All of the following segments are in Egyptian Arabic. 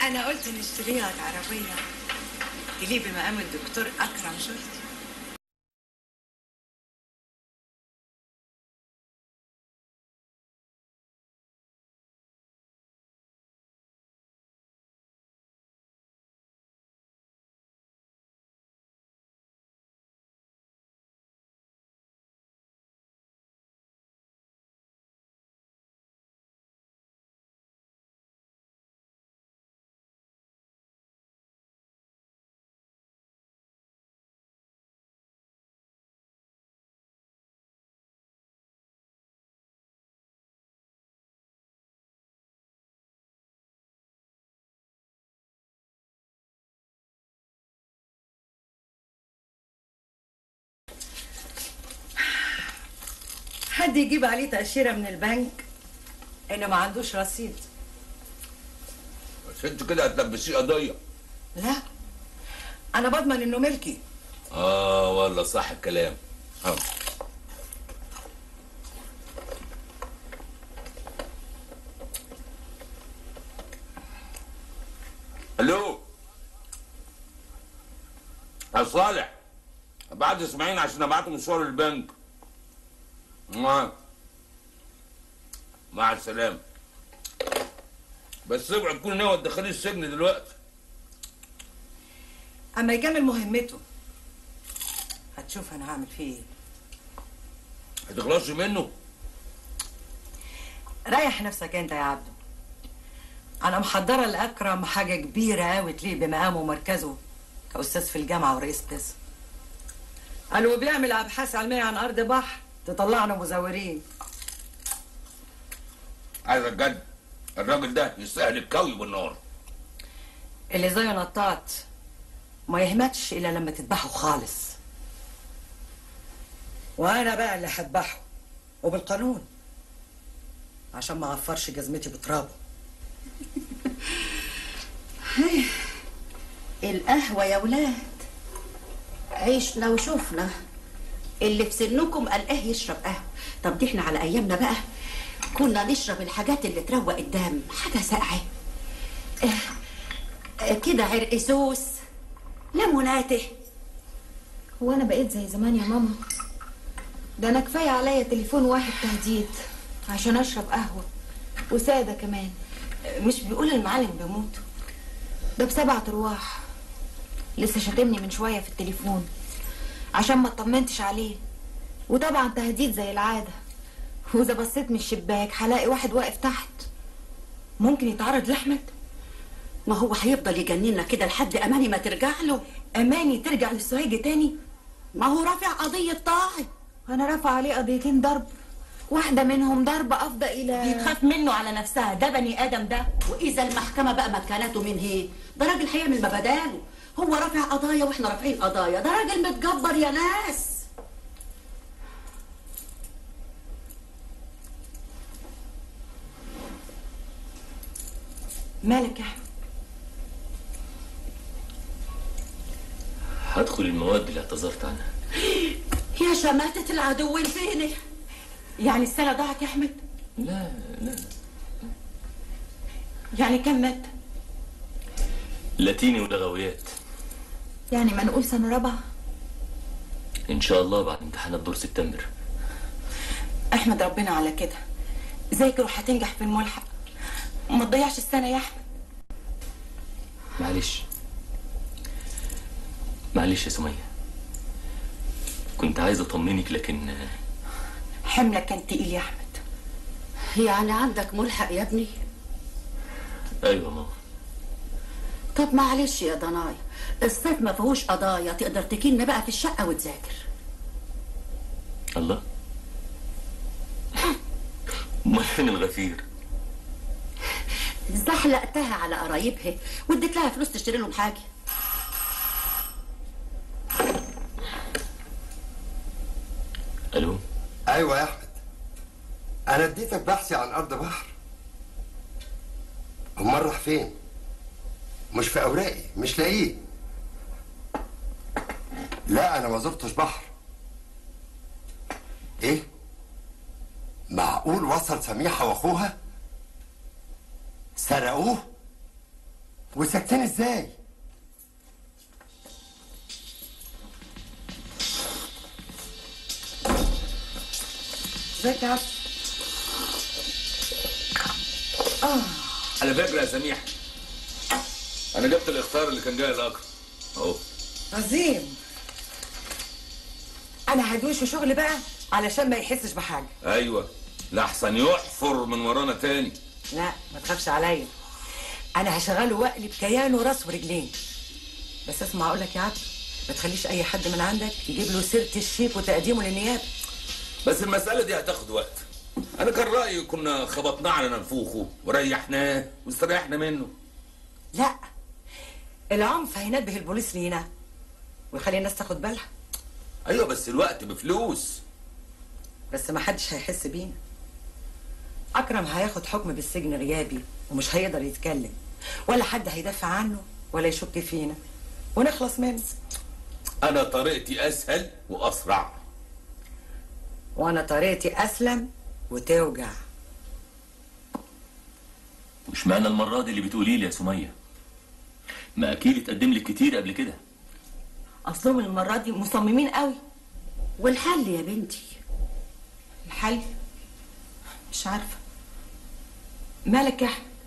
انا قلت نشتري لك عربيه تليق بمقام الدكتور اكرم شرطي حد يجيب عليه تأشيرة من البنك انه ما عندوش رصيد بس انت كده هتلبسيه قضيه لا انا بضمن انه ملكي اه والله صح الكلام ها الو يا صالح بعد اسماعيل عشان ابعته مشوار البنك مع مع السلامه بس اوعى تكون ناوي تدخليه السجن دلوقتي اما يكمل مهمته هتشوف انا هعمل فيه ايه هتخلصي منه ريح نفسك انت يا عبدو انا محضره لاكرم حاجه كبيره قوي تليق بمقامه ومركزه كاستاذ في الجامعه ورئيس قسم قالوا بيعمل ابحاث علميه عن ارض بحر تطلعنا مزورين عايز الجد الراجل ده يستاهل الكوي بالنار اللي زيه نطاط ما يهمتش الا لما تذبحه خالص وانا بقى اللي هذبحه وبالقانون عشان ما اعفرش جزمتي بترابه القهوة يا ولاد عيشنا وشوفنا اللي في سنكم قال ايه يشرب قهوة طب دي احنا على ايامنا بقى كنا نشرب الحاجات اللي تروق الدم حاجة ساقعة اه اه كده عرق سوس ليموناته هو انا بقيت زي زمان يا ماما ده انا كفايه عليا تليفون واحد تهديد عشان اشرب قهوه وساده كمان مش بيقول المعلم بيموت ده بسبعة ارواح لسه شاتمني من شويه في التليفون عشان ما اطمنتش عليه وطبعا تهديد زي العاده واذا بصيت من الشباك هلاقي واحد واقف تحت ممكن يتعرض لاحمد ما هو هيفضل يجننا كده لحد اماني ما ترجع له اماني ترجع للسويج تاني ما هو رافع قضية طاعن انا رافعه عليه قضيتين ضرب واحده منهم ضرب افضى الى بتخاف منه على نفسها ده بني ادم ده واذا المحكمة بقى مكانته من هي ده راجل هيعمل ما بداله هو رافع قضايا واحنا رافعين قضايا ده راجل متجبر يا ناس مالك يا احمد هدخل المواد اللي اعتذرت عنها يا شماتة العدو الفيني يعني السنه ضاعت يا احمد لا لا يعني كم مات لاتيني ولغويات يعني ما نقول سنه رابعه ان شاء الله بعد امتحانات دور سبتمبر احمد ربنا على كده ذاكر وهتنجح في الملحق وما تضيعش السنه يا احمد معلش معلش يا سمية كنت عايز اطمنك لكن حملك كان تقيل يا احمد يعني عندك ملحق يا ابني ايوه ماما طب معلش يا ضناي الصيف ما فيهوش قضايا تقدر تكين بقى في الشقة وتذاكر الله امال فين الغفير زحلقتها على قرايبها واديت لها فلوس تشتري لهم حاجة الو ايوه يا احمد انا اديتك بحثي عن ارض بحر امال راح فين مش في اوراقي مش لاقيه لا انا ما زرتش بحر ايه معقول وصل سميحه واخوها سرقوه وساكتين ازاي ازيك يا عبد على فكره يا سميح انا جبت الاختار اللي كان جاي الاكرم اهو عظيم انا هدوش شغل بقى علشان ما يحسش بحاجه ايوه لاحسن يحفر من ورانا تاني لا ما تخافش عليا انا هشغله واقلب كيانه راس ورجلين بس اسمع اقول لك يا عبد ما تخليش اي حد من عندك يجيب له سيره الشيك وتقديمه للنيابه بس المساله دي هتاخد وقت انا كان رايي كنا خبطناه على ننفوخه وريحناه واستريحنا منه لا العنف هينبه البوليس لينا ويخلي الناس تاخد بالها ايوه بس الوقت بفلوس بس ما حدش هيحس بينا اكرم هياخد حكم بالسجن غيابي ومش هيقدر يتكلم ولا حد هيدافع عنه ولا يشك فينا ونخلص منه انا طريقتي اسهل واسرع وانا طريقتي اسلم وتوجع وش معنى المرة دي اللي بتقولي لي يا سمية ما أكيد اتقدم لك كتير قبل كده اصلهم المره دي مصممين قوي والحل يا بنتي الحل مش عارفه مالك يا احمد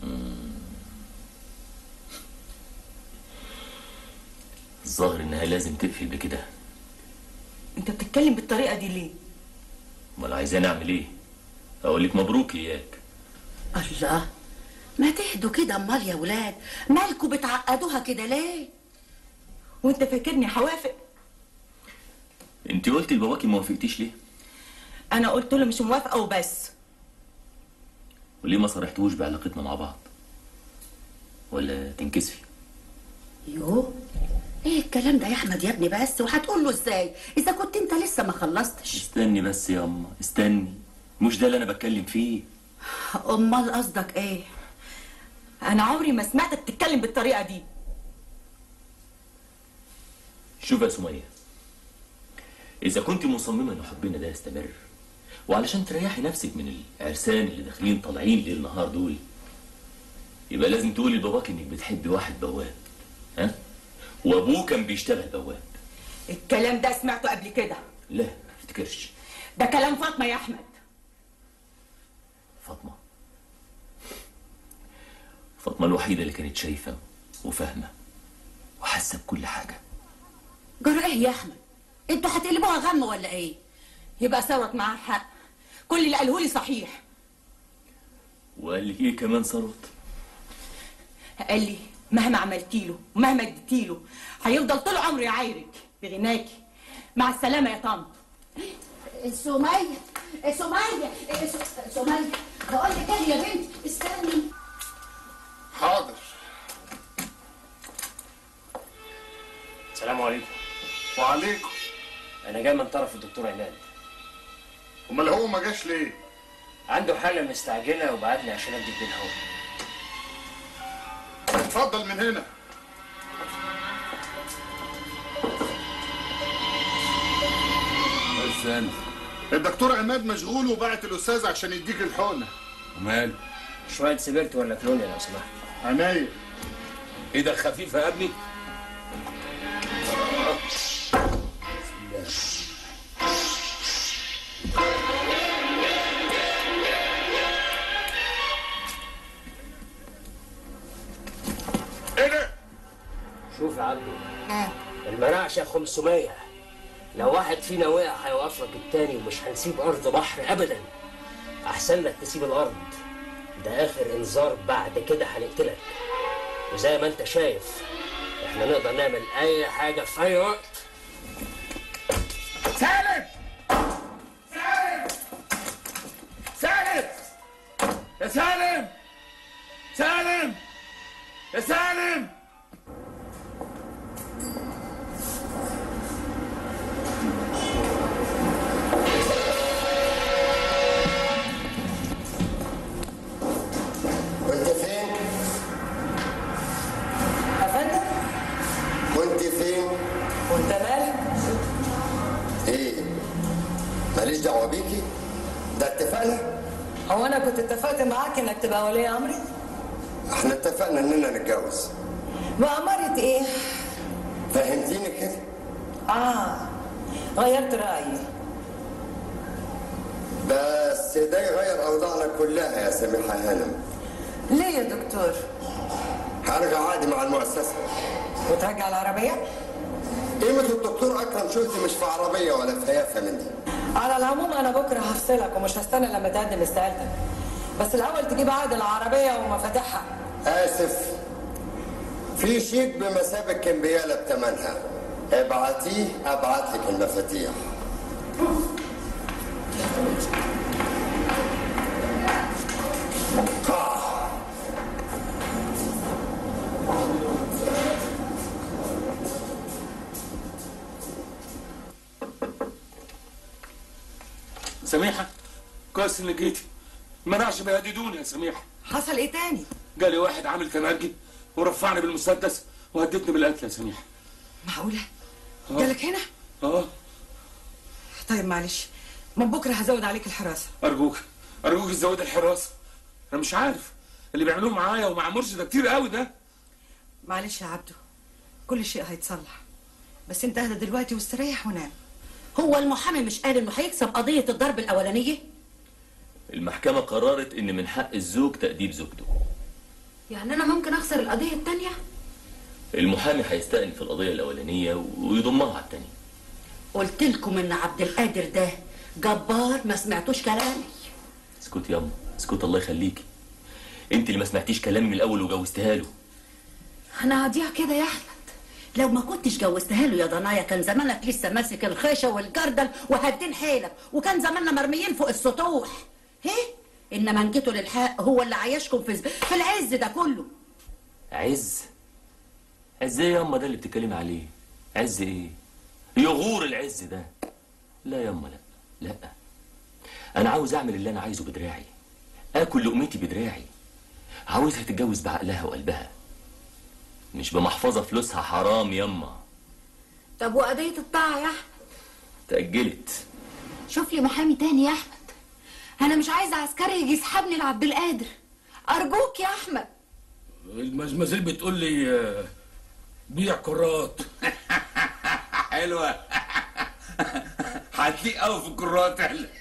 الظاهر إنها لازم تقفل بكده انت بتتكلم بالطريقه دي ليه أمال عايزاني أعمل إيه؟ أقول لك مبروك إياك الله ما تهدوا كده امال يا ولاد مالكوا بتعقدوها كده ليه وانت فاكرني هوافق أنت قلتي لباباكي ما وافقتيش ليه؟ انا قلت له مش موافقه وبس وليه ما صرحتوش بعلاقتنا مع بعض؟ ولا تنكسفي؟ يو ايه الكلام ده يا احمد يا ابني بس وهتقول له ازاي اذا كنت انت لسه ما خلصتش استني بس يا أما استني مش ده اللي أنا بتكلم فيه امال قصدك ايه انا عمري ما سمعتك تتكلم بالطريقه دي شوف يا سمية إذا كنت مصممة إن حبنا ده يستمر وعلشان تريحي نفسك من العرسان اللي داخلين طالعين ليل نهار دول يبقى لازم تقولي لباباك إنك بتحبي واحد بواب ها؟ وأبوه كان بيشتغل بواب الكلام ده سمعته قبل كده لا ما افتكرش ده كلام فاطمه يا احمد فاطمة فاطمة الوحيدة اللي كانت شايفة وفاهمة وحاسة بكل حاجة جرى ايه يا احمد انتوا هتقلبوها غم ولا ايه يبقى ثروت معاه حق كل اللي قاله لي صحيح وقال لك إيه كمان ثروت قال لي مهما عملتي له ومهما اديتي له هيفضل طول عمره يعايرك بغناكي مع السلامه يا طنط سمية سمية سمية بقول لك ايه يا بنت استني حاضر السلام عليكم وعليكم انا جاي من طرف الدكتور عماد امال هو ما جاش ليه عنده حاله مستعجله وبعتني عشان ادي الدين هو اتفضل من هنا بس انا الدكتور عماد مشغول وبعت الاستاذ عشان يديك الحقنه ومال شويه سبرت ولا كلونيا لو سمحت عناية ايه ده خفيفه يا ابني ايه ده شوف يا عبدو المناقشه 500 لو واحد فينا وقع هيوقف لك التاني ومش هنسيب ارض بحر ابدا احسن لك تسيب الارض ده اخر انذار بعد كده هنقتلك وزي ما انت شايف احنا نقدر نعمل اي حاجه في اي وقت سالم سالم سالم يا سالم سالم يا سالم كنت فين يا فندم كنت فين وانت مالك ايه ماليش دعوه بيكي ده اتفقنا هو انا كنت اتفقت معاك انك تبقى ولي امري احنا اتفقنا اننا نتجوز وأمرت إيه؟ فهمتيني كده آه غيرت رأيي بس ده يغير اوضاعنا كلها يا سميحه هانم ليه يا دكتور؟ هرجع عادي مع المؤسسه وترجع العربية؟ قيمة الدكتور أكرم شرطي مش في عربية ولا في هيافة من دي على العموم أنا بكرة هفصلك ومش هستنى لما تقدم استقالتك بس الأول تجيب عقد العربية ومفاتيحها آسف في شيك بمثابة كمبيالة بتمنها ابعتيه ابعت لك المفاتيح سميحه كويس انك جيتي منعش بيهددوني يا سميحه حصل إيه تاني؟ جالي واحد عامل تنجي ورفعني بالمسدس وهددني بالقتل يا سميحه معقولة؟ جالك هنا؟ اه طيب معلش من بكرة هزود عليك الحراسة ارجوك ارجوك زود الحراسه انا مش عارف اللي بيعملوه معايا ومع مرشد ده كتير قوي ده معلش يا عبدو كل شيء هيتصلح بس انت اهدى دلوقتي واستريح ونام هو المحامي مش قال انه هيكسب قضيه الضرب الاولانيه المحكمة قررت إن من حق الزوج تأديب زوجته يعني انا ممكن اخسر القضيه التانيه المحامي هيستأنف القضية الأولانية ويضمها على التانية قلت لكم ان عبد القادر ده جبار ما سمعتوش كلامي اسكت ياما اسكت الله يخليكي انت اللي ما سمعتيش كلامي من الأول وجوزتها له انا هضيع كده يا احمد لو ما كنتش جوزتها له يا ضنايا كان زمانك لسه ماسك الخيشه والجردل وهدين حيلك وكان زماننا مرميين فوق السطوح هيه انما ان جيتوا للحق هو اللي عايشكم في في العز ده كله عز عز ايه ياما ده اللي بتتكلمي عليه عز ايه يغور العز ده لا ياما لا لا انا عاوز اعمل اللي انا عايزه بدراعي اكل لقمتي بدراعي عاوزها تتجوز بعقلها وقلبها مش بمحفظه فلوسها حرام ياما طب وقضيه الطاعه يا احمد تأجلت شوف لي محامي تاني يا احمد انا مش عايزه عسكري يجي يسحبني لعبد القادر ارجوك يا احمد المزمزيل بتقول لي آه، بيع كرات حلوه هتليق قوي في الكرات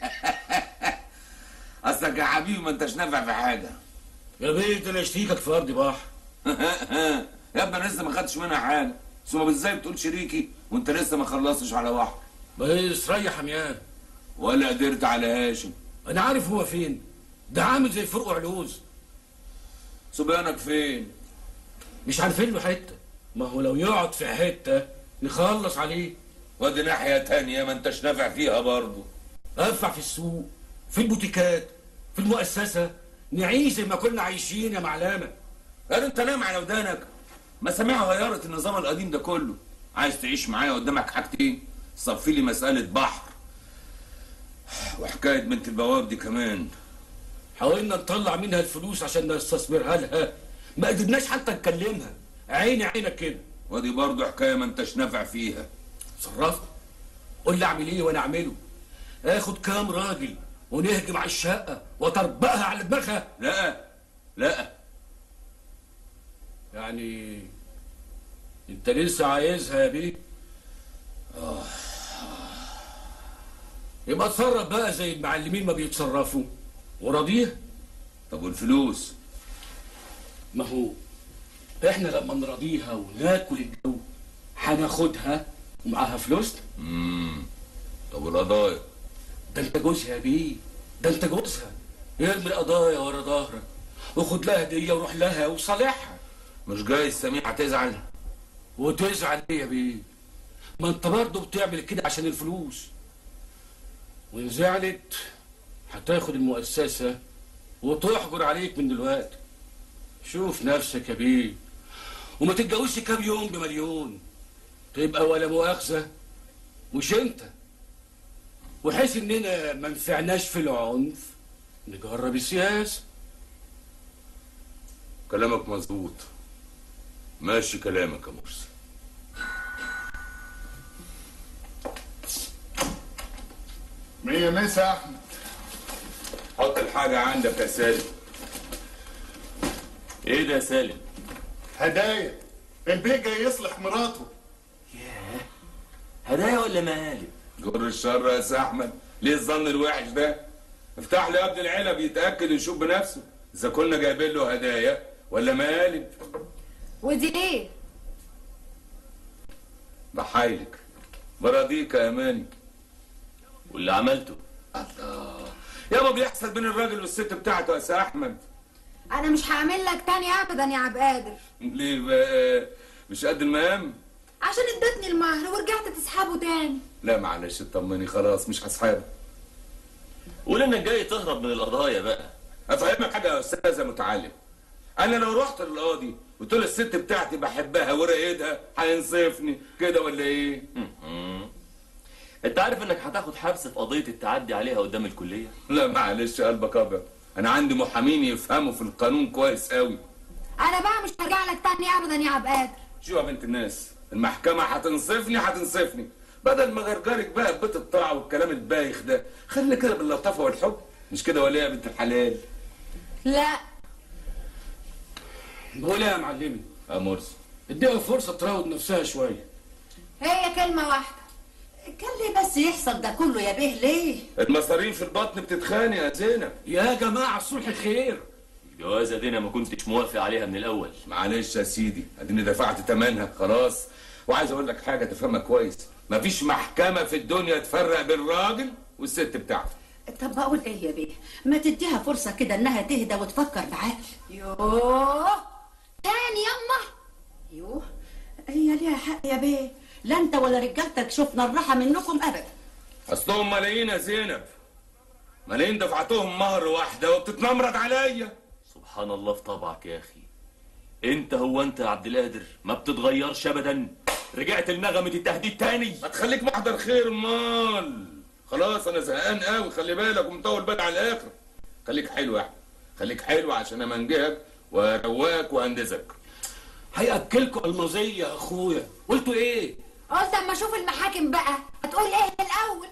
اصلك يا حبيبي ما انتش نافع في حاجه يا بيت انا اشتيكك في ارض بحر يا ابني انا لسه ما خدتش منها حاجه ثم ازاي بتقول شريكي وانت لسه ما خلصتش على بحر بس ريح يا ميان ولا قدرت على هاشم انا عارف هو فين ده عامل زي فرق علوز صبيانك فين مش عارفين له حته ما هو لو يقعد في حته نخلص عليه ودي ناحيه تانية ما انتش نافع فيها برضه ادفع في السوق في البوتيكات في المؤسسه نعيش زي ما كنا عايشين يا معلمه قال انت نام على ودانك ما سامعها غيرت النظام القديم ده كله عايز تعيش معايا قدامك حاجتين صفي لي مسألة بحر وحكاية بنت البواب دي كمان حاولنا نطلع منها الفلوس عشان نستثمرها لها ما قدرناش حتى نكلمها عيني عينك كده ودي برضه حكاية ما انتش نافع فيها صرفت قول لي اعمل ايه وانا اعمله اخد كام راجل ونهجم على الشقه وتربقها على دماغها لا لا يعني انت لسه عايزها يا بيه يبقى اتصرف بقى زي المعلمين ما بيتصرفوا وراضيها طب والفلوس ما هو احنا لما نراضيها وناكل الجو هناخدها ومعاها فلوس امم طب والقضايا ده انت جوزها يا بيه ده انت جوزها ارمي القضايا ورا ظهرك وخد لها هديه وروح لها وصالحها مش جايز سميحة تزعل وتزعل ليه يا بيه ما انت برضه بتعمل كده عشان الفلوس وان زعلت هتاخد المؤسسة وتحجر عليك من دلوقتي شوف نفسك يا بيه وما تتجوزش كام يوم بمليون تبقى ولا مؤاخذة مش انت وحيث اننا ما نفعناش في العنف نجرب السياسة كلامك مظبوط ماشي كلامك يا مرسي مية مسا يا احمد حط الحاجة عندك يا سيدي ايه ده يا سالم هدايا البيه جاي يصلح مراته هدايا ولا مقالب جر الشر يا سي احمد ليه الظن الوحش ده افتح لي يا ابن العلب يتاكد ويشوف بنفسه اذا كنا جايبين له هدايا ولا مقالب ودي ايه بحايلك براضيك يا اماني واللي عملته يابا بيحصل بين الراجل والست بتاعته يا سي احمد انا مش هعمل لك تاني ابدا يا عبد قادر ليه بقى مش قد المقام عشان ادتني المهر ورجعت تسحبه تاني لا معلش اطمني خلاص مش هسحبك قول انك جاي تهرب من القضايا بقى افهمك حاجه يا استاذ متعلم انا لو رحت للقاضي قلت له الست بتاعتي بحبها ورقتها هينصفني كده ولا ايه انت عارف انك هتاخد حبس في قضيه التعدي عليها قدام الكليه لا معلش قلبك ابيض انا عندي محامين يفهموا في القانون كويس قوي انا بقى مش هرجع لك تاني ابدا يا عبد قادر شو يا بنت الناس المحكمة هتنصفني هتنصفني بدل ما غرجرك بقى ببيت الطاعة والكلام البايخ ده خلينا كده باللطافة والحب مش كده ولا إيه يا بنت الحلال لا بقول ايه يا معلمي يا مرسي اديها فرصه تراود نفسها شويه هي كلمه واحده كان ليه بس يحصل ده كله يا بيه ليه المصاريف في البطن بتتخانق يا زينب يا جماعه الصلح خير الجوازه دي انا ما كنتش موافق عليها من الاول معلش يا سيدي اديني دفعت ثمنها خلاص وعايز اقول لك حاجة تفهمها كويس مفيش محكمة في الدنيا تفرق بين الراجل والست بتاعته طب بقول ايه يا بيه ما تديها فرصة كده انها تهدى وتفكر بعقل يوه تاني يما يوه هي ليها حق يا بيه لا انت ولا رجالتك شفنا الراحة منكم ابدا اصلهم ملايين يا زينب ملايين دفعتهم مهر واحدة وبتتنمرد عليا سبحان الله في طبعك يا اخي انت هو انت يا عبد القادر ما بتتغيرش ابدا رجعت لنغمه التهديد تاني ما تخليك محضر خير مال خلاص انا زهقان قوي خلي بالك ومطول بالك على الاخر خليك حلو يا احمد خليك حلو عشان امنجهك واروقك واندزك هياكلكوا المزيه يا اخويا قلتوا ايه قلت اما اشوف المحاكم بقى هتقول ايه الاول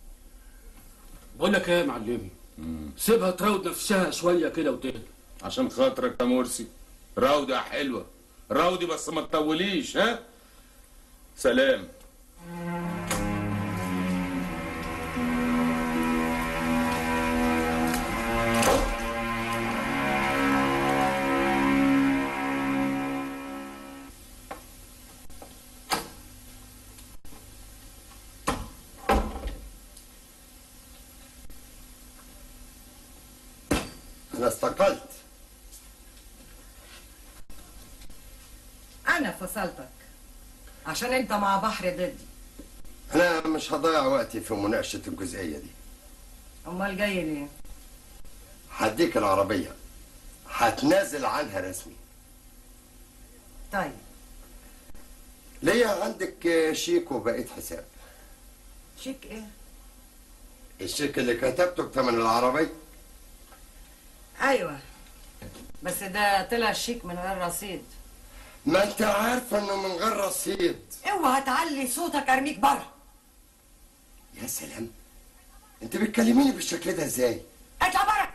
بقول لك ايه يا معلمي سيبها تراود نفسها شويه كده وتهدى عشان خاطرك يا مرسي راودة حلوة راودي بس ما تطوليش ها سلام انا استقلت انا فصلتك عشان انت مع بحر ضدي انا مش هضيع وقتي في مناقشه الجزئيه دي امال جاي ليه هديك العربيه هتنازل عنها رسمي طيب ليا عندك شيك وبقيت حساب شيك ايه الشيك اللي كتبته بثمن العربيه ايوه بس ده طلع شيك من غير رصيد ما انت عارفه انه من غير رصيد اوعى تعلي صوتك ارميك بره يا سلام انت بتكلميني بالشكل ده ازاي اطلع بره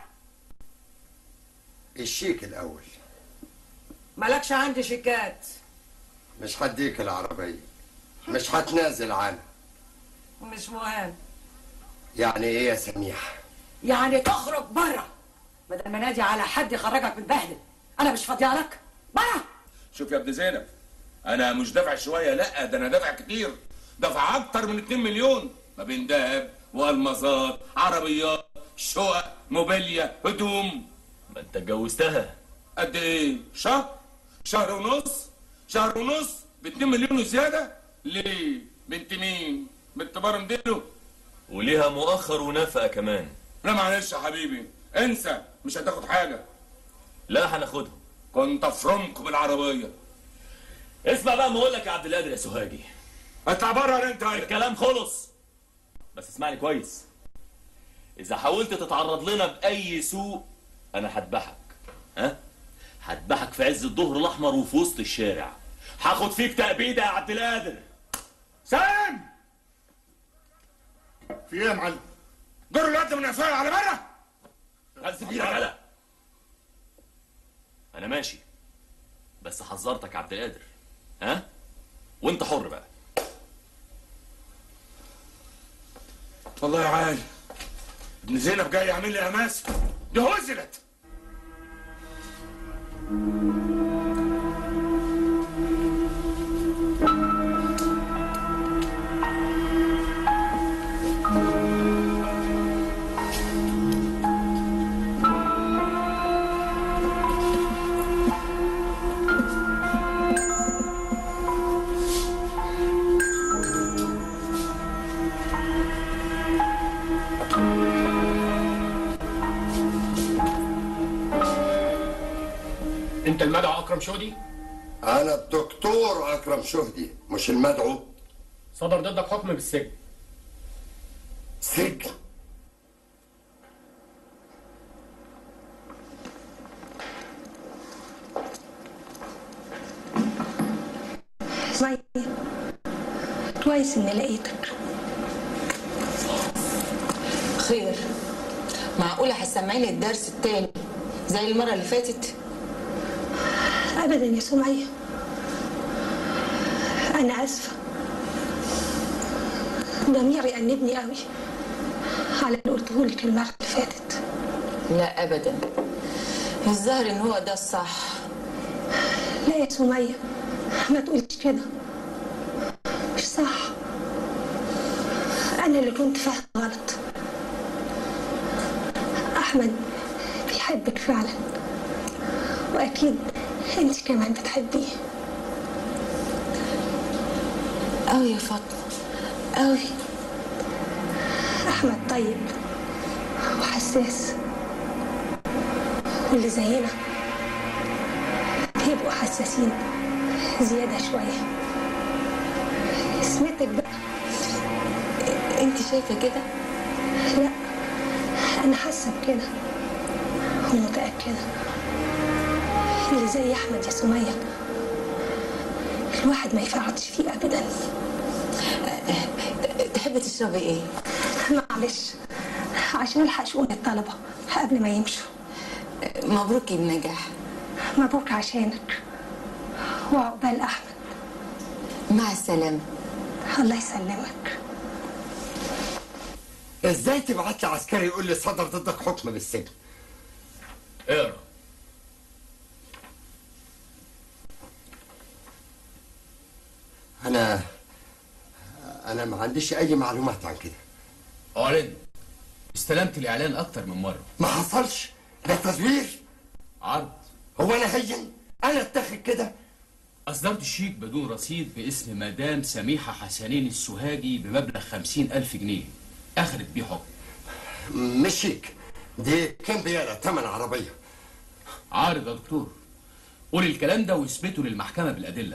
الشيك الاول مالكش عندي شيكات مش هديك العربيه مش هتنازل عنها مش مهم يعني ايه يا سميح يعني تخرج بره بدل ما نادي على حد يخرجك من بهدل انا مش فاضيه لك بره شوف يا ابن زينب انا مش دافع شويه لا ده انا دافع كتير دافع اكتر من 2 مليون ما بين دهب والمظات عربيات شقق موبيليا هدوم ما انت اتجوزتها قد ايه شهر شهر ونص شهر ونص ب 2 مليون وزياده ليه بنت مين بنت برمديلو وليها مؤخر ونفقه كمان لا معلش يا حبيبي انسى مش هتاخد حاجه لا هناخدهم كنت افرمكم بالعربيه اسمع بقى ما اقول لك يا عبد القادر يا سوهاجي اطلع بره انت الكلام خلص بس اسمعني كويس اذا حاولت تتعرض لنا باي سوء انا هذبحك ها هذبحك في عز الظهر الاحمر وفي وسط الشارع هاخد فيك تأبيدة يا عبد القادر سام في ايه يا معلم جر الواد من قفايا على بره غز بيدك على انا ماشي بس حذرتك يا عبد القادر ها وانت حر بقى والله يا عال ابن زينب جاي يعمل لي اماس دي هزلت انت المدعو اكرم شودي انا الدكتور اكرم شهدي مش المدعو صدر ضدك حكم بالسجن سجن مي كويس اني لقيتك خير معقولة هتسمعيني الدرس التاني زي المرة اللي فاتت ابدا يا سمية انا اسفة ضميري أنبني قوي على اللي قلته لك المرة اللي فاتت لا أبدا الظاهر إن هو ده الصح لا يا سمية ما تقوليش كده مش صح أنا اللي كنت فاهمة غلط أحمد بيحبك فعلا وأكيد أنت كمان بتحبيه أوي يا فاطمة أوي أحمد طيب وحساس واللي زينا بيبقوا حساسين زيادة شوية اسمتك بقى انت شايفة كده؟ لا أنا حاسة بكده ومتأكدة اللي زي أحمد يا سمية الواحد ما يفرطش فيه أبدا تحبي تشربي ايه؟ معلش عشان الحق شؤون الطلبة قبل ما يمشوا مبروك النجاح مبروك عشانك وعقبال أحمد مع السلامة الله يسلمك ازاي تبعت لي عسكري يقول لي صدر ضدك حكم بالسجن اقرا انا انا ما عنديش اي معلومات عن كده اعلن استلمت الاعلان اكتر من مره ما حصلش ده تزوير عرض هو انا هين انا اتاخد كده اصدرت شيك بدون رصيد باسم مدام سميحه حسنين السوهاجي بمبلغ خمسين الف جنيه اخذت بيه حكم مش شيك دي كام بيالة تمن عربية عارض يا دكتور قول الكلام ده واثبته للمحكمه بالادله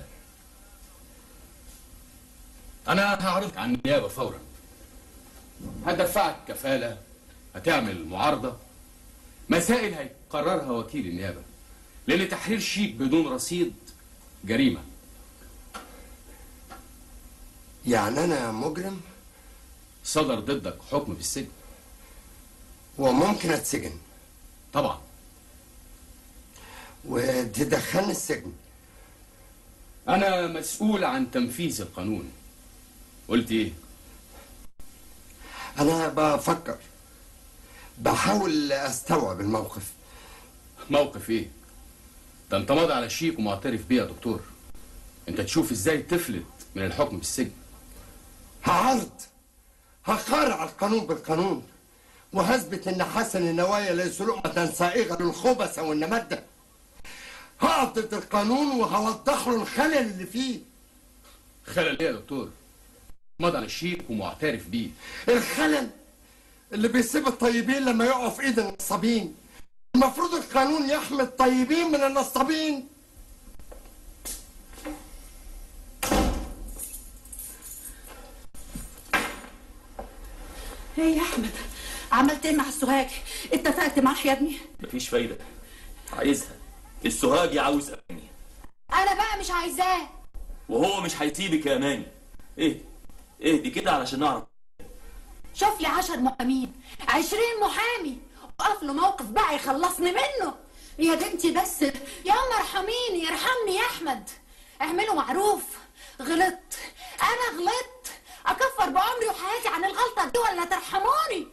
انا هعرضك عن النيابه فورا هدفعك كفاله هتعمل معارضه مسائل هيقررها وكيل النيابه لان تحرير شيك بدون رصيد جريمه يعني انا مجرم صدر ضدك حكم بالسجن وممكن اتسجن طبعا وتدخلني السجن انا مسؤول عن تنفيذ القانون قلت ايه انا بفكر بحاول استوعب الموقف موقف ايه ده انت ماضي على شيك ومعترف بيه يا دكتور انت تشوف ازاي تفلت من الحكم بالسجن هعرض هقارع القانون بالقانون وهثبت ان حسن النوايا ليس لقمة سائغة للخبث والنمدة هقف ضد القانون وهوضح له الخلل اللي فيه خلل ايه يا دكتور ماضي على الشيك ومعترف بيه الخلل اللي بيسيب الطيبين لما يقعوا في ايد النصابين المفروض القانون يحمي الطيبين من النصابين ايه يا احمد عملت ايه مع السوهاج اتفقت معاه يا ابني مفيش فايدة عايزها السوهاجي عاوز أماني انا بقى مش عايزاه وهو مش هيسيبك يا أماني ايه ايه دي كده علشان نعرف شوف لي عشر محامين عشرين محامي وقف له موقف بقى يخلصني منه يا بنتي بس يا أم ارحميني ارحمني يا أحمد اعملوا معروف غلطت أنا غلطت أكفر بعمري وحياتي عن الغلطة دي ولا ترحموني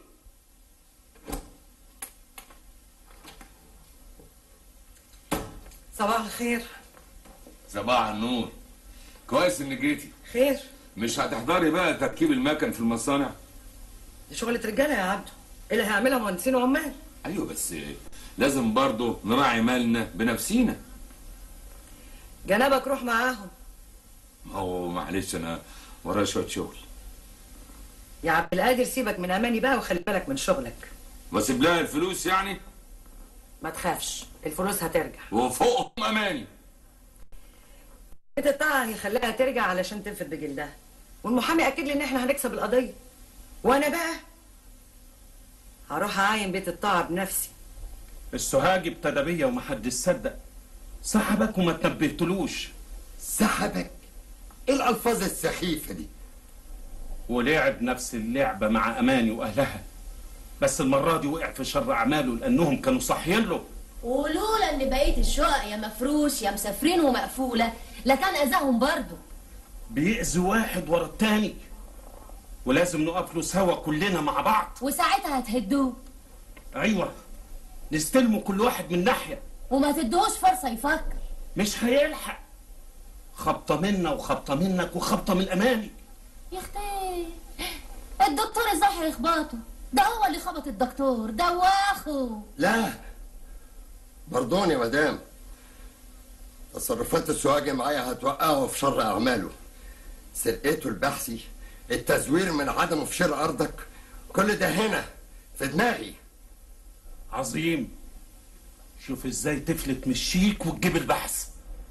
صباح الخير صباح النور كويس انك جيتي خير مش هتحضري بقى تركيب المكن في المصانع دي شغلة رجالة يا عبده إيه اللي هيعملها مهندسين وعمال ايوه بس لازم برضه نراعي مالنا بنفسينا جنابك روح معاهم ما هو معلش انا ورايا شويه شغل يا عبد القادر سيبك من اماني بقى وخلي بالك من شغلك واسيب لها الفلوس يعني ما تخافش الفلوس هترجع وفوقهم اماني بيت الطاعة هيخليها ترجع علشان تنفد بجلدها والمحامي اكد لي ان احنا هنكسب القضية وانا بقى هروح اعاين بيت الطاعة بنفسي السوهاج ابتدى بيا ومحدش صدق سحبك وما تنبهتلوش سحبك ايه الالفاظ السخيفه دي ولعب نفس اللعبة مع أماني وأهلها بس المرة دي وقع في شر أعماله لأنهم كانوا صاحيين له ولولا ان بقيه الشقق يا مفروش يا مسافرين ومقفوله لكان اذاهم برضه بيأذي واحد ورا التاني ولازم نقف له سوا كلنا مع بعض وساعتها هتهدوه أيوة نستلموا كل واحد من ناحية وما تدوش فرصه يفكر مش هيلحق خبطة منا وخبطة منك وخبطة من أماني يا اختي الدكتور ازاي هيخبطه ده هو اللي خبط الدكتور ده واخو لا برضون يا مدام تصرفات السواقي معايا هتوقعه في شر اعماله سرقته البحثي التزوير من عدمه في شراء ارضك كل ده هنا في دماغي عظيم شوف ازاي تفلت من الشيك وتجيب البحث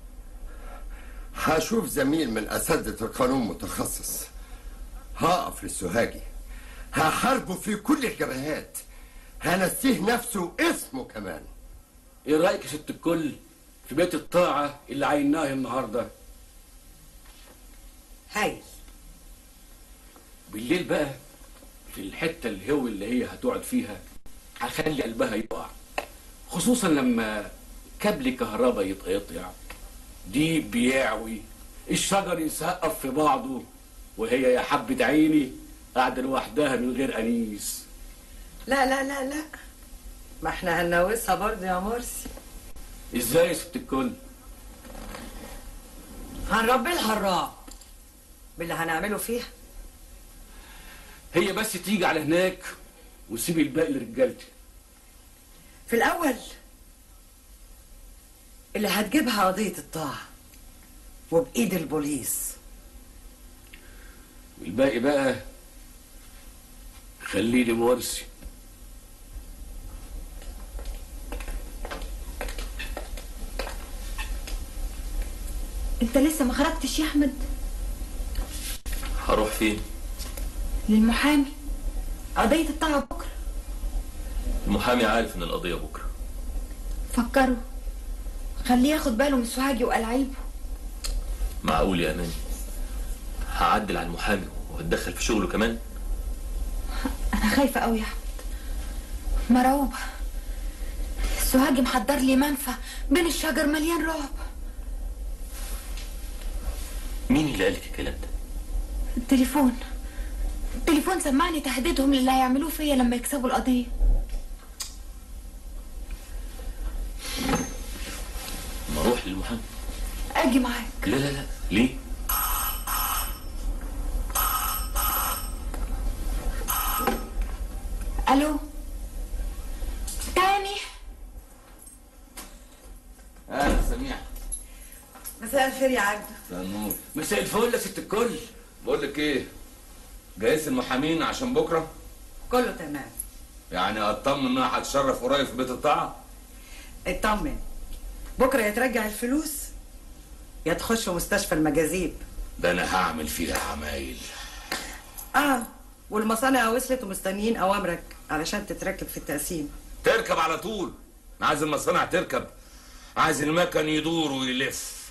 هشوف زميل من اساتذه القانون متخصص هقف للسوهاجي هحاربه في كل الجبهات هنسيه نفسه اسمه كمان ايه رايك يا ست الكل في بيت الطاعه اللي عيناه النهارده هايل بالليل بقى في الحته الهوي اللي هي هتقعد فيها هخلي قلبها يقع خصوصا لما كابل كهرباء يتقطع دي بيعوي الشجر يسقف في بعضه وهي يا حبة عيني قاعدة لوحدها من غير أنيس لا لا لا لا ما احنا هننوسها برضه يا مرسي ازاي يا ست الكل هنربي لها الرعب باللي هنعمله فيها هي بس تيجي على هناك وسيبي الباقي لرجالتي في الأول اللي هتجيبها قضية الطاعة وبإيد البوليس والباقي بقى خليني مرسي انت لسه ما خرجتش يا احمد هروح فين للمحامي قضية الطاعة بكرة المحامي عارف ان القضية بكرة فكروا خليه ياخد باله من سوهاجي وألعيبه معقول يا اماني هعدل على المحامي وهتدخل في شغله كمان أنا خايفة أوي يا أحمد مرعوبة سوهاجي محضر لي منفى بين الشجر مليان رعب مين اللي قالك الكلام ده التليفون التليفون سمعني تهديدهم للي هيعملوه فيا لما يكسبوا القضية ما اروح للمحامي أجي معاك لا لا لا ليه ألو تاني اهلا سميع مساء الخير يا عبد مساء النور مساء الفل يا ست الكل بقول لك ايه جايز المحامين عشان بكره كله تمام يعني اطمن انها هتشرف قريب في بيت الطاعه اطمن بكرة يترجع الفلوس يا تخش مستشفى المجاذيب ده انا هعمل فيها عمايل اه والمصانع وصلت ومستنيين اوامرك علشان تتركب في التقسيم تركب على طول أنا عايز المصانع تركب عايز المكن يدور ويلف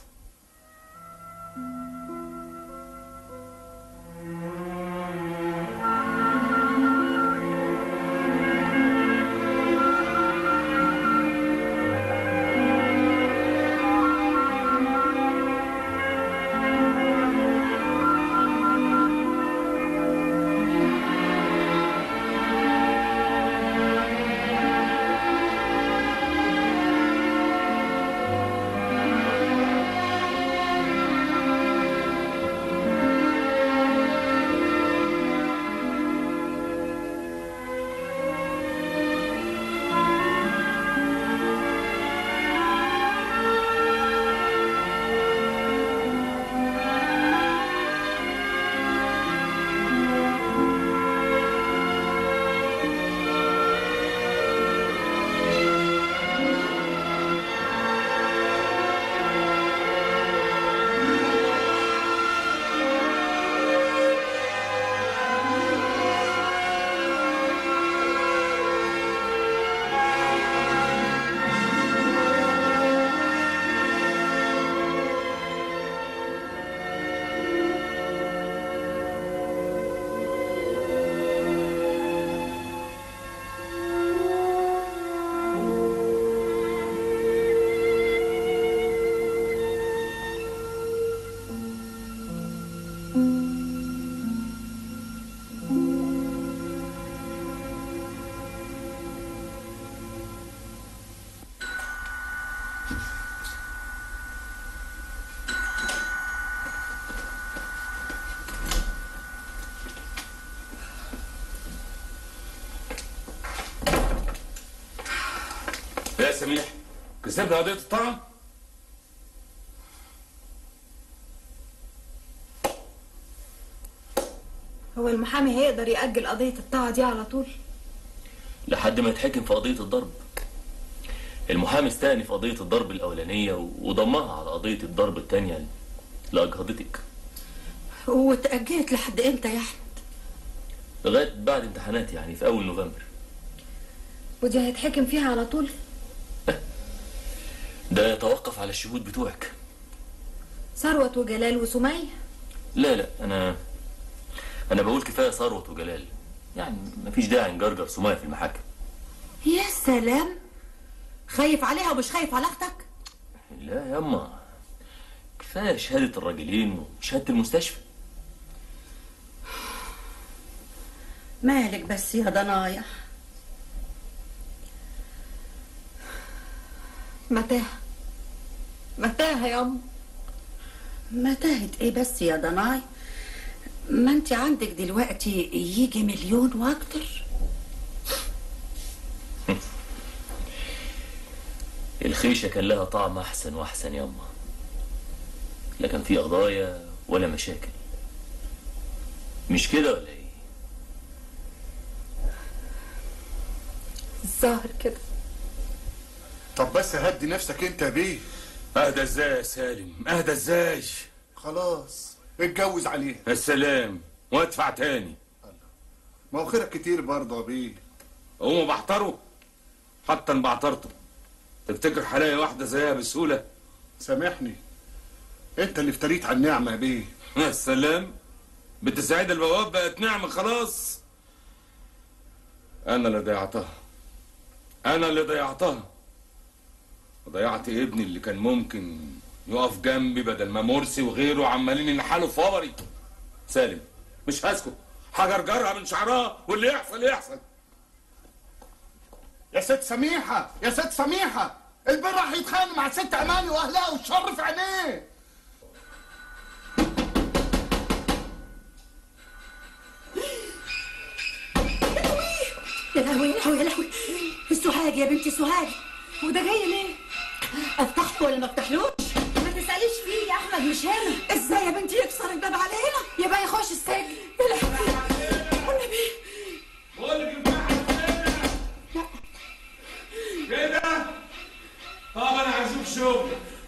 سميح كسبنا قضيه الطعن هو المحامي هيقدر يأجل قضية الطاعة دي على طول لحد ما يتحكم في قضية الضرب المحامي استأنف قضية الضرب الأولانية وضمها على قضية الضرب الثانية لأجهضتك وتأجلت لحد امتى يا احمد لغاية بعد امتحانات يعني في أول نوفمبر ودي هيتحكم فيها على طول ده يتوقف على الشهود بتوعك ثروت وجلال وسمية لا لا أنا أنا بقول كفاية ثروت وجلال يعني مفيش داعي نجرجر سمية في المحاكم يا سلام خايف عليها ومش خايف على اختك لا ياما كفاية شهادة الراجلين وشهادة المستشفى مالك بس يا ضنايا متاهة متاهة يا أم متاهة ايه بس يا ضناي ما انت عندك دلوقتي يجي مليون واكتر الخيشة كان لها طعم أحسن وأحسن ياما لا كان في قضايا ولا مشاكل مش كده ولا ايه؟ الظاهر كده طب بس هدي نفسك انت يا بيه اهدى ازاي يا سالم اهدى ازاي خلاص اتجوز عليها السلام وادفع تاني ما هو خيرك كتير برضه يا بيه هو بعتره حتى ان بعترته تفتكر هلاقي واحده زيها بسهوله سامحني انت اللي افتريت على النعمه يا بيه يا سلام بنت سعيد البواب بقت نعمه خلاص انا اللي ضيعتها انا اللي ضيعتها ضيعت ابني اللي كان ممكن يقف جنبي بدل ما مرسي وغيره عمالين ينحلوا في فوري سالم مش هسكت هجرجرها من شعرها واللي يحصل يحصل يا ست سميحه يا ست سميحه البر راح يتخانق مع ست اماني واهلها والشر في عينيه يا لهوي يا لهوي يا لهوي السوهاج يا بنتي سوهاج وده جاي ليه؟ افتحه ولا ما افتحلوش ما تسأليش فيه يا أحمد مش هنا ازاي يا بنتي يكسر الباب علينا يبقى يخش السجن يا لهوي والنبي كده طب انا هشوف شغل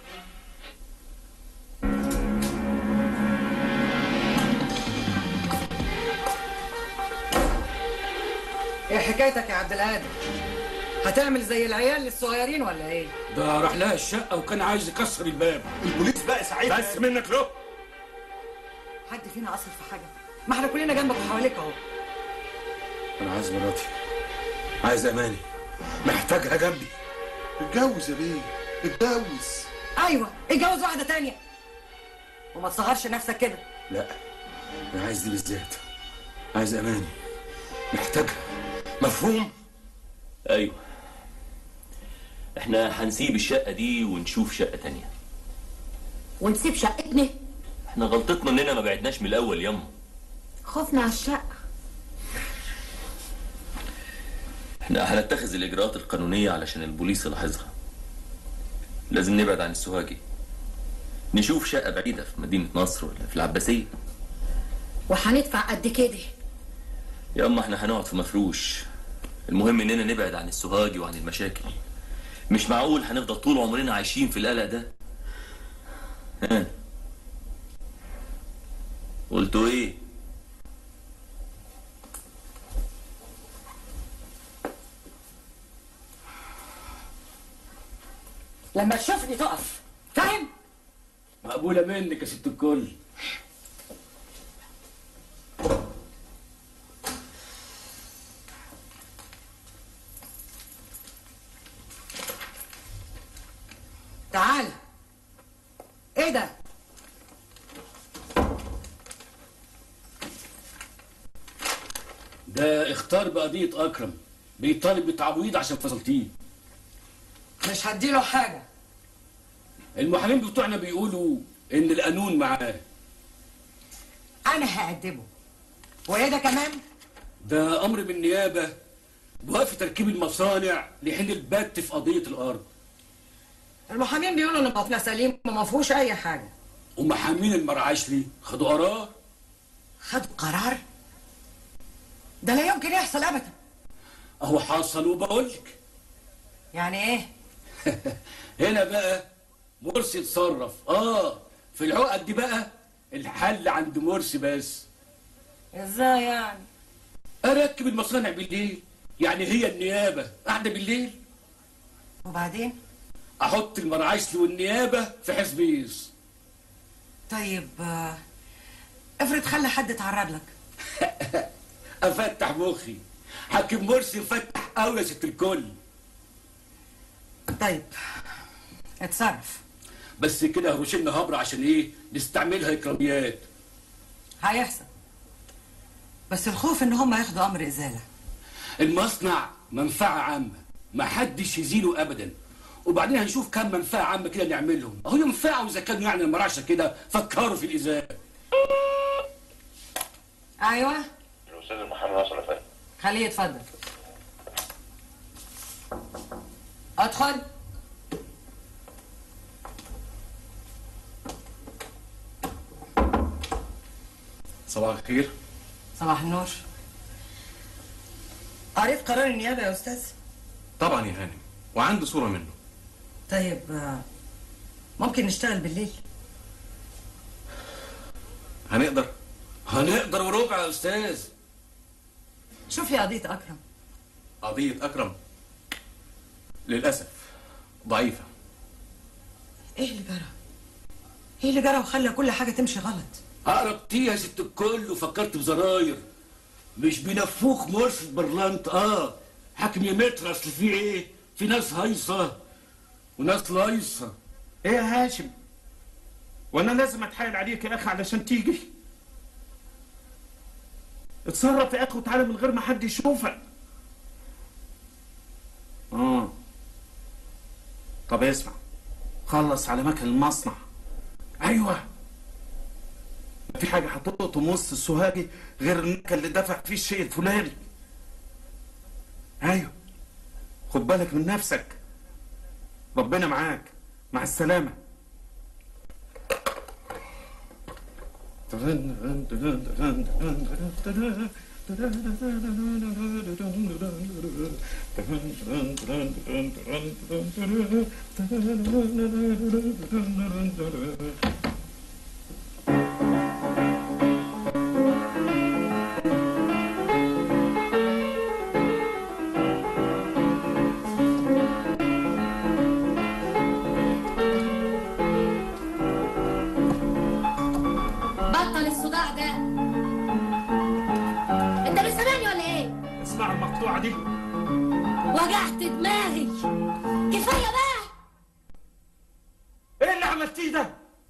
ايه حكايتك يا عبد القادر هتعمل زي العيال الصغيرين ولا ايه ده راح لها الشقة وكان عايز يكسر الباب البوليس بقى ساعتها بس منك له حد فينا اصل في حاجه ما احنا كلنا جنبك وحواليك اهو انا عايز مراتي عايز اماني محتاجها جنبي اتجوز يا بيه اتجوز ايوه اتجوز واحده تانية وما تصغرش نفسك كده لا انا عايز دي بالذات عايز اماني محتاجها مفهوم أيوه احنا هنسيب الشقة دي ونشوف شقة تانية ونسيب شقتنا احنا غلطتنا اننا ما بعدناش من الأول ياما خوفنا على الشقة احنا هنتخذ الإجراءات القانونية علشان البوليس يلاحظها لازم نبعد عن السواجي نشوف شقة بعيدة في مدينة نصر ولا في العباسية وهندفع قد كده يا اما احنا هنقعد في مفروش المهم اننا نبعد عن السوهاجي وعن المشاكل مش معقول هنفضل طول عمرنا عايشين في القلق ده ها قلتوا ايه لما تشوفني تقف فاهم مقبولة منك يا ست الكل تعال ايه ده ده اختار بقضية أكرم بيطالب بتعويض عشان فصلتيه مش هديله حاجه المحامين بتوعنا بيقولوا إن القانون معاه انا هأدبه وايه ده كمان ده أمر من النيابة وقف تركيب المصانع لحين البت في قضيه الارض المحامين بيقولوا ان موقفنا سليم وما فيهوش اي حاجه ومحامين المرعاش ليه خدوا قرار خدوا قرار ده لا يمكن يحصل ابدا اهو حصل وبقولك يعني ايه هنا بقى مرسي اتصرف اه في العقد دي بقى الحل عند مرسي بس ازاي يعني اركب المصانع بالليل يعني هي النيابه قاعده بالليل وبعدين احط المرعاش والنيابه في حزبيز طيب آه، افرض خلي حد يتعرض لك افتح مخي حاكم مرسي فتح قوي يا ست الكل طيب اتصرف بس كده هروش لنا هبره عشان ايه نستعملها اكراميات هيحصل بس الخوف ان هم ياخدوا امر ازاله المصنع منفعه عامه ما حدش يزيله ابدا وبعدين هنشوف كم منفعه عامه كده نعملهم اهو ينفعوا اذا كانوا يعني المرعشه كده فكروا في الازاله ايوه الاستاذ المحامي وصل يا فندم خليه يتفضل ادخل صباح الخير صباح النور قريت قرار النيابه يا استاذ طبعا يا هانم وعندي صورة منه طيب آه، ممكن نشتغل بالليل هنقدر هنقدر وربع يا استاذ شوف لي قضيه اكرم قضية أكرم للأسف ضعيفة ايه اللي جرى ايه اللي جرى وخلى كل حاجه تمشي غلط قربتيه يا ست الكل وفكرت بزراير مش بينفوخ مرشد برلانت اه حاكم يا متر اصل في ايه في ناس هايصه وناس لايصه ايه يا هاشم وانا لازم اتحايل عليك يا اخي علشان تيجي اتصرف يا اخي وتعالى من غير ما حد يشوفك اه طب اسمع خلص على مكان المصنع ايوه مفيش حاجه هتقطم وسط السوهاجي غير المكان اللي دفع فيه الشيء الفلاني ايوه خد بالك من نفسك ربنا معاك مع السلامه بطل الصداع ده انت مش سامعني ولا ايه اسمع المقطوعه دي وجعت دماغي كفايه بقى ايه اللي عملتيه ده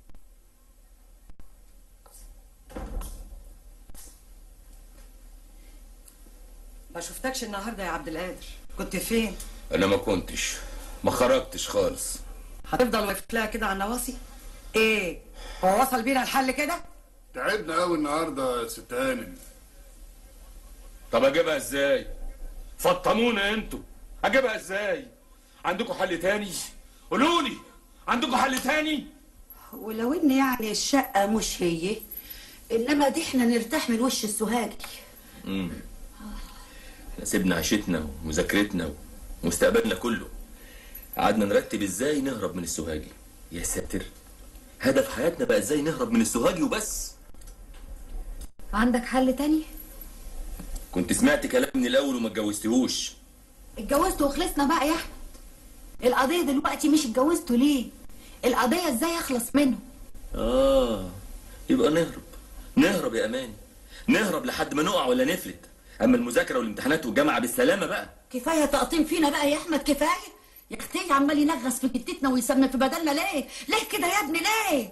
ما شفتكش النهارده يا عبد القادر كنت فين انا ما كنتش ما خرجتش خالص هتفضل واقف لها كده على النواصي ايه هو وصل بينا الحل كده تعبنا قوي النهارده يا ست هانم طب اجيبها ازاي فطمونا انتوا اجيبها ازاي عندكم حل تاني قولوا لي عندكم حل تاني ولو ان يعني الشقه مش هي انما دي احنا نرتاح من وش السوهاجي امم احنا سيبنا عيشتنا ومذاكرتنا ومستقبلنا كله قعدنا نرتب ازاي نهرب من السوهاجي يا ساتر هدف حياتنا بقى ازاي نهرب من السوهاجي وبس عندك حل تاني كنت سمعت كلام من الاول وما اتجوزتهوش اتجوزت وخلصنا بقى يا احمد القضيه دلوقتي مش اتجوزته ليه القضيه ازاي اخلص منه اه يبقى نهرب نهرب يا امان نهرب لحد ما نقع ولا نفلت اما المذاكره والامتحانات والجامعه بالسلامه بقى كفايه تقطيم فينا بقى يا احمد كفايه يا اختي عمال ينغص في جتتنا ويسمي في بدلنا ليه ليه كده يا ابني ليه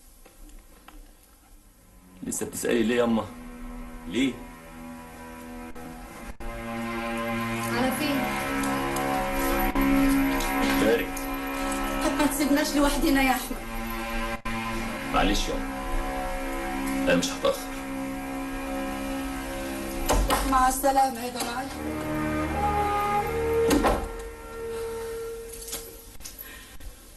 لسه بتسالي ليه ياما ليه على فين بارك طب ما تسيبناش لوحدنا يا احمد معلش ياما انا مش هتاخر مع السلامه يا ضناي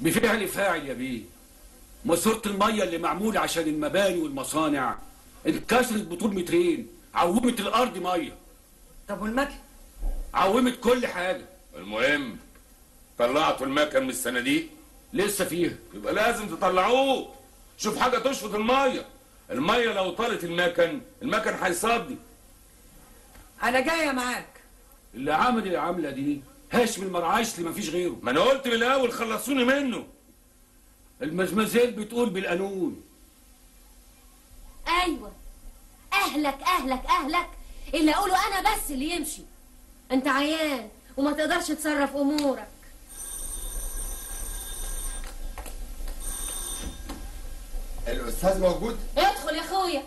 بفعل فاعل يا بيه ماسورة المية اللي معمولة عشان المباني والمصانع انكسرت بطول مترين عومت الأرض مية طب والمكن عومت كل حاجة المهم طلعتوا المكن من الصناديق لسه فيها يبقى لازم تطلعوه شوف حاجه تشفط الميه الميه لو طالت المكن المكن هيصدي انا جايه معاك اللي عمل العملة دي هاشم المرعاش اللي مفيش غيره ما انا قلت من الاول خلصوني منه المزمزيل بتقول بالقانون ايوه اهلك اهلك اهلك اللي اقوله انا بس اللي يمشي انت عيان وما تقدرش تصرف امورك الاستاذ موجود ادخل يا اخويا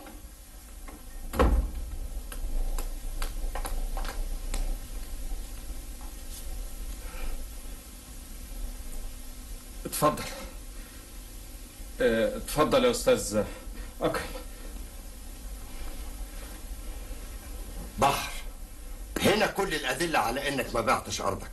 اتفضل اه، اتفضل يا استاذ اكرم بحر هنا كل الادله على انك ما بعتش ارضك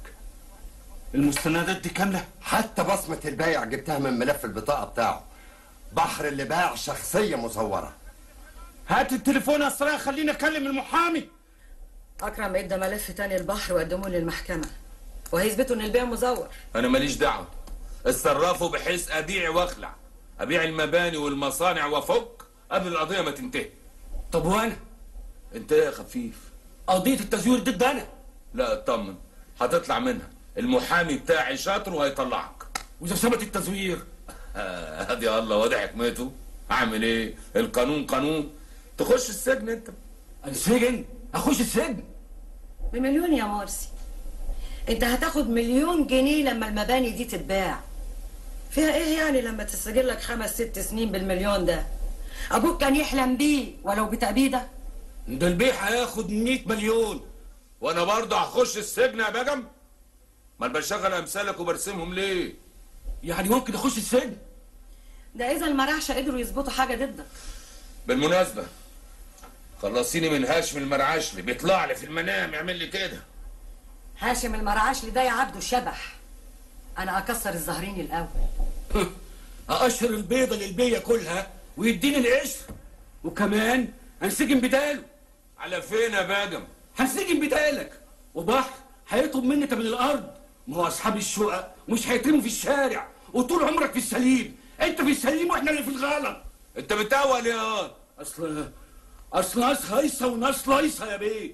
المستندات دي كامله حتى بصمه البايع جبتها من ملف البطاقه بتاعه بحر اللي باع شخصيه مزوره هات التليفون يا اسراء خليني اكلم المحامي اكرم ادى ملف تاني البحر وقدموه للمحكمه وهيثبتوا ان البيع مزور انا ماليش دعوه اتصرفوا بحيث ابيع واخلع ابيع المباني والمصانع وافك قبل القضيه ما تنتهي طب وانا انت ايه يا خفيف قضية التزوير ضد انا لا اطمن هتطلع منها المحامي بتاعي شاطر وهيطلعك واذا ثبت التزوير آه، هدي الله وادي حكمته اعمل ايه القانون قانون تخش السجن انت السجن اخش السجن بمليون يا مرسي انت هتاخد مليون جنيه لما المباني دي تتباع فيها ايه يعني لما تسجل لك خمس ست سنين بالمليون ده ابوك كان يحلم بيه ولو بتأبيده ده البيع هياخد 100 مليون وانا برضه هخش السجن يا بجم ما انا بشغل امثالك وبرسمهم ليه يعني ممكن اخش السجن ده اذا المراحشه قدروا يظبطوا حاجه ضدك بالمناسبه خلصيني من هاشم المرعشلي بيطلع لي في المنام يعمل لي كده هاشم المرعاشلي ده يا عبده شبح انا اكسر الزهرين الاول اقشر البيضه للبيه كلها ويديني القشر وكمان هنسجن بداله على فين يا باجم هنسجن بدالك وبحر هيطلب مني تمن الارض ما هو اصحاب الشقق مش هيترموا في الشارع وطول عمرك في السليم انت في السليم واحنا اللي في الغلط انت بتقول يا اصل اصل ناس هايصه وناس لايصه يا بيه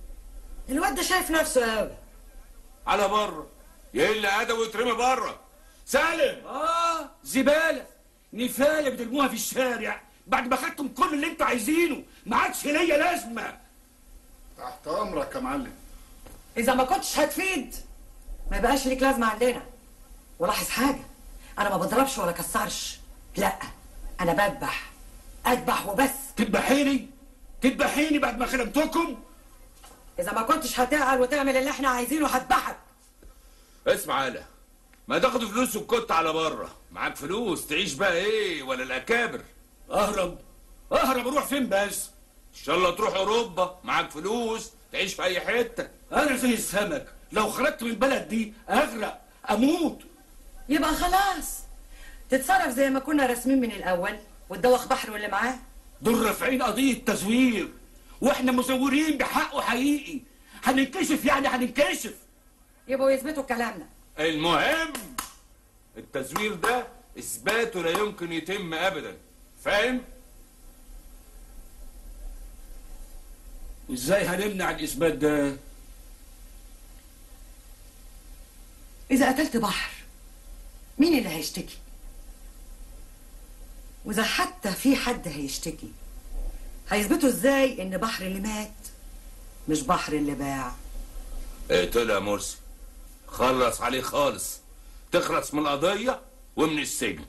الواد ده شايف نفسه قوي على بره يقل ادب ويترمي بره سالم اه زباله نفايه بترموها في الشارع بعد ما خدتم كل اللي انتوا عايزينه ما عادش ليا لازمه تحت امرك يا معلم اذا ما كنتش هتفيد ما يبقاش ليك لازمه عندنا ولاحظ حاجه انا ما بضربش ولا كسرش لا انا بذبح اذبح وبس تذبحيني تذبحيني بعد ما خدمتكم اذا ما كنتش هتعقل وتعمل اللي احنا عايزينه هذبحك اسمع يالا ما تاخد فلوس وكنت على بره معاك فلوس تعيش بقى ايه ولا الاكابر اهرب اهرب اروح فين بس ان شاء الله تروح اوروبا معاك فلوس تعيش في اي حته انا زي السمك لو خرجت من البلد دي اغرق اموت يبقى خلاص تتصرف زي ما كنا راسمين من الاول وتدوخ بحر واللي معاه دول رافعين قضيه تزوير واحنا مزورين بحقه حقيقي هننكشف يعني هننكشف يبقوا يثبتوا كلامنا المهم التزوير ده اثباته لا يمكن يتم ابدا فاهم ازاي هنمنع الاثبات ده اذا قتلت بحر مين اللي هيشتكي واذا حتى في حد هيشتكي هيثبتوا ازاي ان بحر اللي مات مش بحر اللي باع اقتله يا مرسي خلص عليه خالص تخلص من القضيه ومن السجن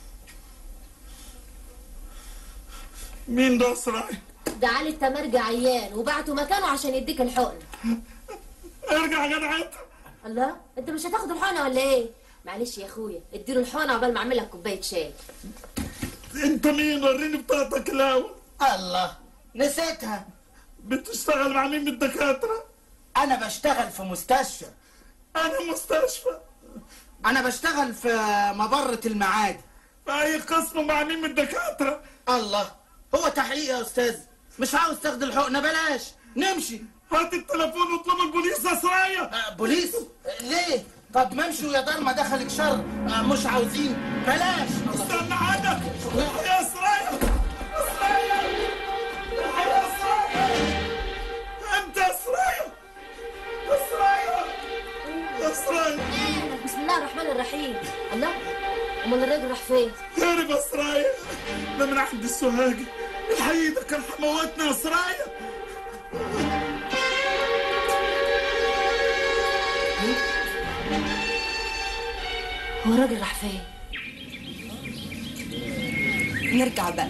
مين ده اسرائيل ده علي التمرجع عيان وبعته مكانه عشان يديك الحقنه ارجع يا جدع انت الله انت مش هتاخد الحقنه ولا ايه معلش يا اخويا اديله الحقنه عقبال ما اعمل لك كوبايه شاي انت مين وريني بطاقتك الاول الله نسيتها بتشتغل مع مين من الدكاتره انا بشتغل في مستشفى انا مستشفى انا بشتغل في مبرة المعادي في اي قسم مع مين من الدكاتره الله هو تحقيق يا استاذ مش عاوز تاخد الحقنه بلاش نمشي هات التليفون واطلب البوليس يا سرايا آه، بوليس ليه طب ما امشوا يا دار ما دخلك شر آه، مش عاوزين بلاش استنى عندك يا سرايا يا سرايا يا سرايا انت يا سرايا يا سرايا يا سرايا بسم الله الرحمن الرحيم الله امال الراجل راح فين هرب يا سرايا ده من عند السوهاجي الحقيقة ده كان حموتنا يا سرايا هو الراجل راح فين نرجع بقى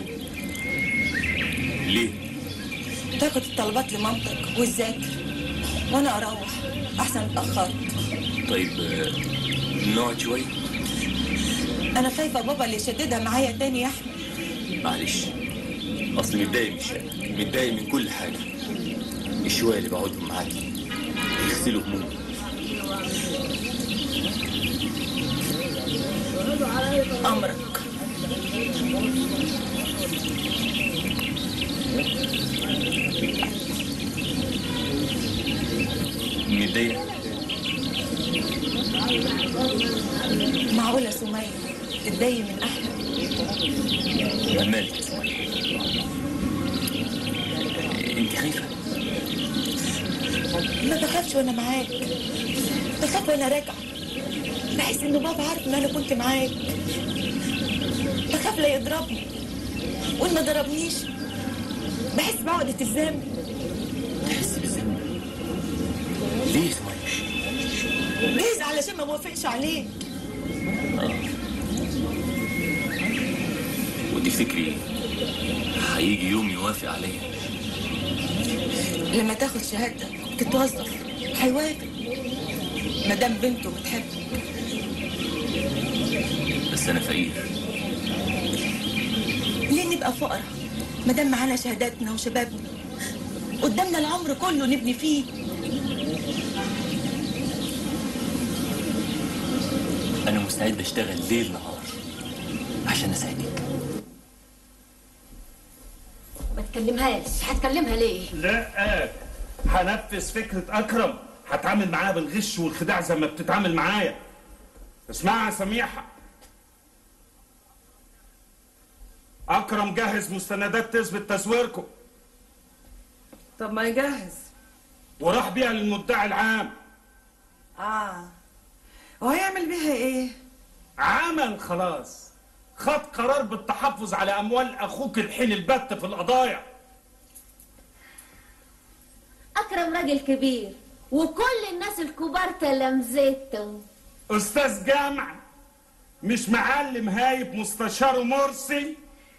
ليه؟ تاخد الطلبات لمامتك وتذاكر وانا اروح احسن اتاخرت طيب آه، نقعد شوية انا خايفه بابا اللي يشددها معايا تاني يا احمد معلش اصل متضايق من الشقة متضايق من كل حاجة الشوية اللي بقعدهم معاكي يغسلوا همومي امرك متضايق معقوله سميه تتضايق من احمد مالك يا سمية انت خايفة ما بخافش وانا معاك بخاف وانا راجعه بحس ان بابا عارف ان انا كنت معاك بخاف لا يضربني وان ما ضربنيش بحس بعقدة الذنب تحس بالذنب ليه يا سمية جايز علشان ما موافقش عليه وتفتكري هيجي يوم يوافق عليا لما تاخد شهادتك تتوظف هيوافق ما دام بنته بتحبك بس انا فقير ليه نبقى فقراء ما دام معانا شهاداتنا وشبابنا قدامنا العمر كله نبني فيه انا مستعد اشتغل ليل نهار عشان اساعدك ما تكلمهاش هتكلمها ليه لا هنفذ فكرة أكرم هتعامل معاها بالغش والخداع زي ما بتتعامل معايا اسمعها يا سميحة أكرم جهز مستندات تثبت تزويركم طب ما يجهز وراح بيها للمدعي العام اه وهيعمل بيها ايه عمل خلاص خد قرار بالتحفظ على أموال أخوك الحين البت في القضايا اكرم راجل كبير وكل الناس الكبار تلامذته أستاذ جامع مش معلم هايب مستشار مرسي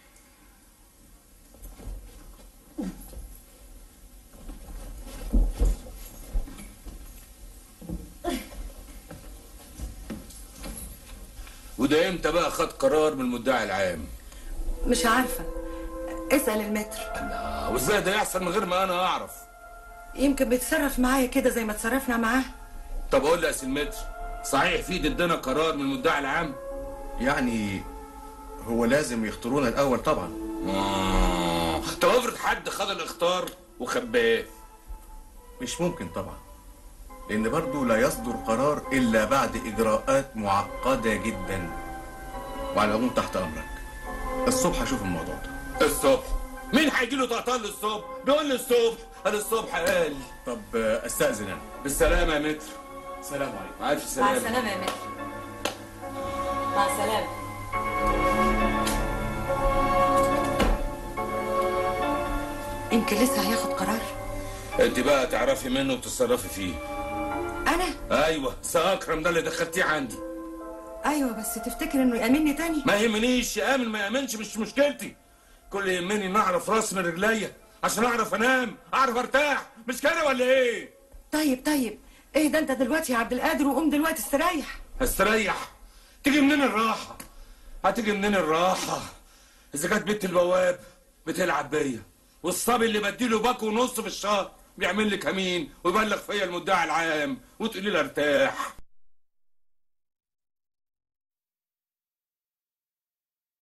وده امتى بقى خد قرار من المدعي العام مش عارفه اسال المتر آه، وازاي ده يحصل من غير ما انا اعرف يمكن بيتصرف معايا كده زي ما اتصرفنا معاه طب اقول لي يا سلمتر صحيح في ضدنا قرار من المدعي العام يعني هو لازم يختارونا الاول طبعا آه. طب افرض حد خد الاختار وخباه مش ممكن طبعا لان برضه لا يصدر قرار الا بعد اجراءات معقده جدا وعلى العموم تحت امرك الصبح هشوف الموضوع ده الصبح مين هيجي له طقطان للصبح بيقول لي الصبح قال الصبح قال طب آه، استاذن انا بالسلامه يا متر سلام عليكم مع الف مع سلامه السلامه يا متر مع السلامه يمكن لسه هياخد قرار انت بقى تعرفي منه وتتصرفي فيه انا ايوه ساكرم ده اللي دخلتيه عندي ايوه بس تفتكر انه يامني تاني ما يهمنيش يامن ما يامنش مش مشكلتي كل اللي يهمني ان اعرف راس من رجليا عشان اعرف انام اعرف ارتاح مش كده ولا ايه طيب طيب ايه ده انت دلوقتي يا عبد القادر وقوم دلوقتي استريح هستريح تيجي منين الراحه هتيجي منين الراحه اذا كانت بنت البواب بتلعب بيا والصبي اللي بديله باكو ونص في الشهر بيعمل لي كمين ويبلغ فيا المدعي العام وتقولي لي ارتاح